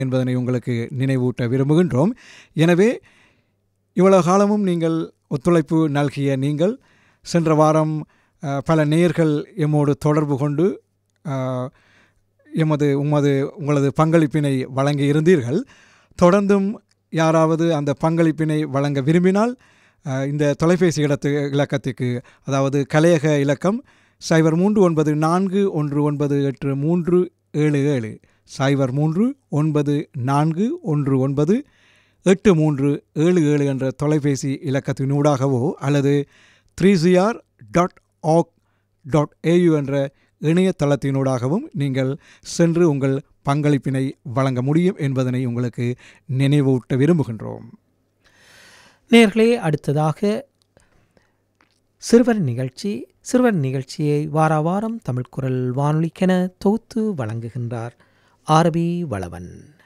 என்பதனை உங்களுக்கு நினைவூட்ட விரும்புகின்றோம் எனவே இவ்வளவு காலமும் நீங்கள் ஒத்துழைப்பு நல்கிய நீங்கள் சென்ற வாரம் அஹ், பல நேயர்கள் எம்மோடு தொடர்பு கொண்டு அஹ், எமது உமது உங்களது பங்களிப்பினை வழங்கி இருந்தீர்கள் தொடர்ந்தும் யாராவது அந்த பங்களிப்பினை வழங்க விரும்பினால் அஹ், இந்த தொலைபேசி இடத்து இலக்கத்துக்கு அதாவது கலையக இலக்கம் சைபர் மூன்று ஒன்பது நான்கு ஒன்று ஒன்பது எட்டு மூன்று ஏழு ஏழு சைபர் மூன்று ஒன்பது நான்கு ஒன்று ஒன்பது எட்டு மூன்று ஏழு ஏழு என்ற தொலைபேசி இலக்கத்தினூடாகவோ அல்லது three CR dot org dot AU என்ற இணையதளத்தினூடாகவும் நீங்கள் சென்று உங்கள் பங்களிப்பினை வழங்க முடியும் என்பதனை உங்களுக்கு நினைவூட்ட விரும்புகின்றோம் நேர்களே அடுத்ததாக சிறுவர் நிகழ்ச்சி சிறுவர் நிகழ்ச்சியை வார வாரம் தமிழ் குரல் வானொலிக்கென தொகுத்து வழங்குகின்றார் ஆரபி வளவன்